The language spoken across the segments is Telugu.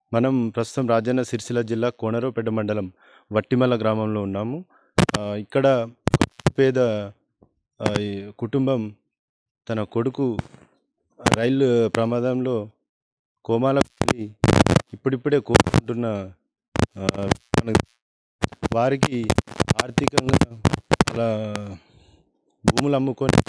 మనం ప్రస్తుతం రాజన్న సిరిసిల్ల జిల్లా కోనరావుపేట మండలం వట్టిమల్ల గ్రామంలో ఉన్నాము ఆ, ఇక్కడ పేద ఆ, ఈ కుటుంబం తన కొడుకు రైలు ప్రమాదంలో కోమాలకు వెళ్ళి ఇప్పుడిప్పుడే కోరుకుంటున్న ఆ, మన- వారికి ఆర్థికంగా అలా భూములు అమ్ముకొని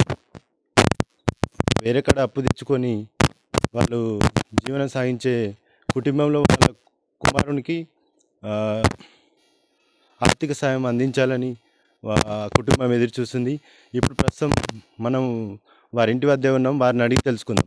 వేరే కాడ అప్పు తెచ్చుకొని వాళ్ళు జీవనం సాగించే కుటుంబంలో వాళ్ళ కుమారునికి ఆ, ఆర్థిక సాయం అందించాలని వా- ఆ కుటుంబం ఎదురు చూస్తుంది ఇప్పుడు ప్రస్తుతం మనం వారి ఇంటి వద్దే ఉన్నాం వారిని అడిగి తెలుసుకుందాం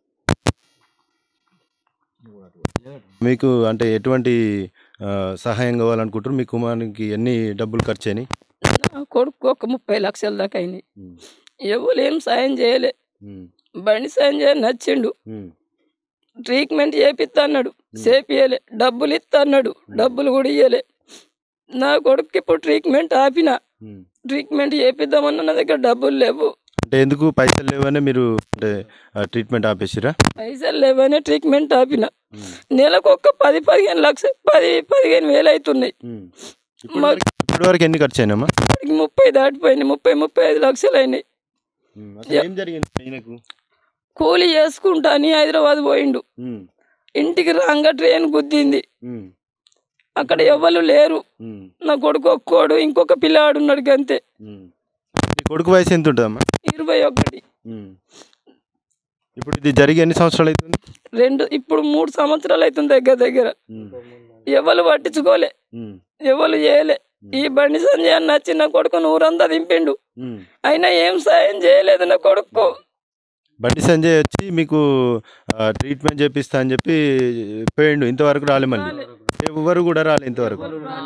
మీకు అంటే ఎటువంటి ఆ, సహాయం కావాలనుకుంటారు మీ కుమారునికి ఎన్ని డబ్బులు ఖర్చు అయినాయి నా కొడుకు ఒక ముప్పై లక్షల దాకా అయింది ఎవరు ఏం సాయం చేయలే బండి సాయం చేయని నచ్చిండు ట్రీట్మెంట్ చేపిస్తా అన్నాడు చేపియలే డబ్బులు ఇస్తా అన్నాడు డబ్బులు కూడా ఇయ్యలే నా కొడుకు ఇప్పుడు ట్రీట్మెంట్ ఆపిన ట్రీట్మెంట్ చేపిద్దామన్న నా దగ్గర డబ్బులు లేవు అంటే ఎందుకు పైసలు లేవనే మీరు అంటే ఆ, ట్రీట్మెంట్ ఆపేసిరా పైసలు లేవనే ట్రీట్మెంట్ ఆపిన నెలకు ఒక్క పది పదిహేను లక్ష పది పదిహేను వేలు అవుతున్నాయి మా ఇప్పటి వరకు ఎన్ని ఖర్చు అయినామా కొడుకుకి ముప్పై దాటిపోయింది ముప్పై ముప్పై ఐదు లక్షలు అయినాయి ఏం జరిగింది ఆయనకు కూలి చేసుకుంటా అని హైదరాబాద్ పోయిండు ఇంటికి రాంగా ట్రైన్ గుద్దింది అక్కడ ఎవ్వరు లేరు నా కొడుకు ఒక్కోడు ఇంకొక పిల్లాడు ఉన్నాడు అంతే నీ కొడుకు వయసు ఎంత ఉంటుందమ్మా ఇరవై ఒకటి ఇప్పుడు ఇది జరిగి ఎన్ని సంవత్సరాలు అవుతుంది రెండు ఇప్పుడు మూడు సంవత్సరాలు అవుతుంది దగ్గర దగ్గర ఎవరు పట్టించుకోలే ఎవరు చేయలే ఈ బండి సంజయ్ అన్న వచ్చి నా కొడుకును ఊరంతా దింపిండు అయినా ఏం సాయం చేయలేదు నా కొడుకు బండి సంజయ్ వచ్చి మీకు ఆ, ట్రీట్మెంట్ చేపిస్తా అని చెప్పి పోయిండు ఇంతవరకు రాలే మళ్ళీ ఎవరు కూడా రాలే ఇంతవరకు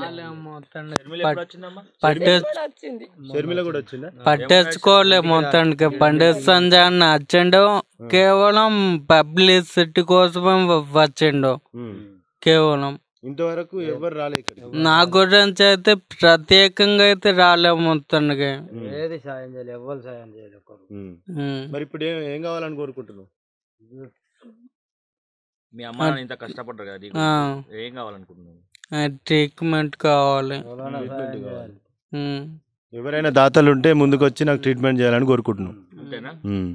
పట్టే కూడా వచ్చింది షర్మిల కూడా వచ్చిందా పట్టేసుకోలే మొత్తానికి పండిత సంజయ్ అన్న వచ్చిండు కేవలం పబ్లిసిటీ కోసమే వ- వచ్చిండు కేవలం ఇంతవరకు ఎవరు రాలే ఇక్కడికి నా గురించి అయితే ప్రత్యేకంగా అయితే రాలే మొత్తానికి ఏది సాయం చేయలేదు ఎవ్వరు సాయం చేయలేదు ఒకరు. ఉమ్. ఉమ్. మరి ఇప్పుడు ఏం ఏం కావాలని కోరుకుంటున్నావు మీ అమ్మ నాన్న ఇంత కష్టపడ్డారు కదా నీకు ఆ, ఏం కావాలనుకుంటున్నావు ఆ, ట్రీట్మెంట్ కావాలి ఎవరైనా సాయం చేయాలి ఉమ్. ఎవరైనా దాతలు ఉంటే ముందుకు వచ్చి నాకు ట్రీట్మెంట్ చేయాలని కోరుకుంటున్నాను అంతేనా ఉమ్.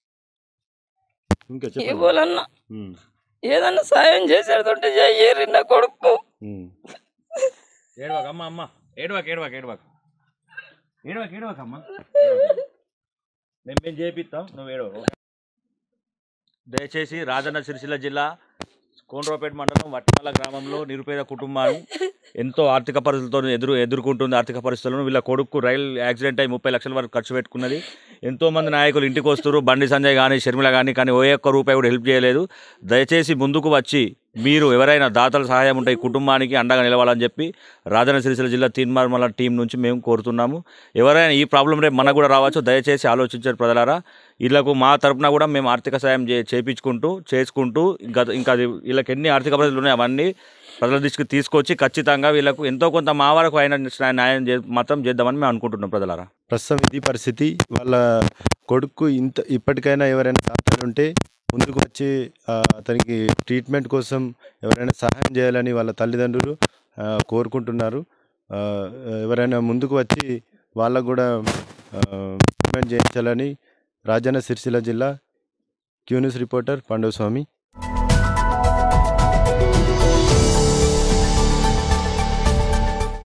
ఇంకా చెప్పండి ఎవరన్నా ఉమ్. ఏదన్నా సాయం చేసేదంటే చెయ్యరు నా కొడుకు ఉమ్. ఏడవాక అమ్మ అమ్మ ఏడవాక ఏడవాక ఏడవాక ఏడవాక ఏడవాక అమ్మ మేము మేము చేపిస్తాం నువ్వు ఏడవ దయచేసి రాజన్న సిరిసిల్ల జిల్లా కోనరావుపేట మండలం వట్టిమల్ల గ్రామంలో నిరుపేద కుటుంబాన్ని ఎంతో ఆర్థిక పరిస్థితులతో ఎదురు ఎదుర్కొంటుంది ఆర్థిక పరిస్థితులను వీళ్ళ కొడుకు రైలు యాక్సిడెంట్ అయి ముప్పై లక్షల వరకు ఖర్చు పెట్టుకున్నది ఎంతో మంది నాయకులు ఇంటికి వస్తారు బండి సంజయ్ కానీ షర్మిల కానీ కానీ ఓ ఒక్క రూపాయి కూడా హెల్ప్ చేయలేదు దయచేసి ముందుకు వచ్చి మీరు ఎవరైనా దాతల సహాయం ఉంటే ఈ కుటుంబానికి అండగా నిలవాలని చెప్పి రాజన్న సిరిసిల్ల జిల్లా తీన్మార్మల టీం నుంచి మేము కోరుతున్నాము ఎవరైనా ఈ ప్రాబ్లం రేపు మనకు కూడా రావచ్చు దయచేసి ఆలోచించారు ప్రజలారా వీళ్ళకు మా తరపున కూడా మేము ఆర్థిక సాయం చే చేపించుకుంటూ చేసుకుంటూ ఇంకా ఇంకా అది వీళ్ళకి ఎన్ని ఆర్థిక పరిస్థితులు ఉన్నాయో అవన్నీ ప్రజల దృష్టికి తీసుకొచ్చి ఖచ్చితంగా వీళ్ళకు ఎంతో కొంత మా వరకు అయిన న్యాయం చే మాత్రం చేద్దామని మేము అనుకుంటున్నాం ప్రజలారా ప్రస్తుతం ఇది పరిస్థితి వాళ్ళ కొడుకు ఇంత ఇప్పటికైనా ఎవరైనా దాతలు ఉంటే ముందుకు వచ్చి ఆ, అతనికి ట్రీట్మెంట్ కోసం ఎవరైనా సహాయం చేయాలని వాళ్ళ తల్లిదండ్రులు ఆ, కోరుకుంటున్నారు ఆ, ఎవరైనా ముందుకు వచ్చి వాళ్ళకు కూడా ఆ, ట్రీట్మెంట్ చేయించాలని రాజన్న సిరిసిల్ల జిల్లా క్యూనిస్ రిపోర్టర్ పాండవ స్వామి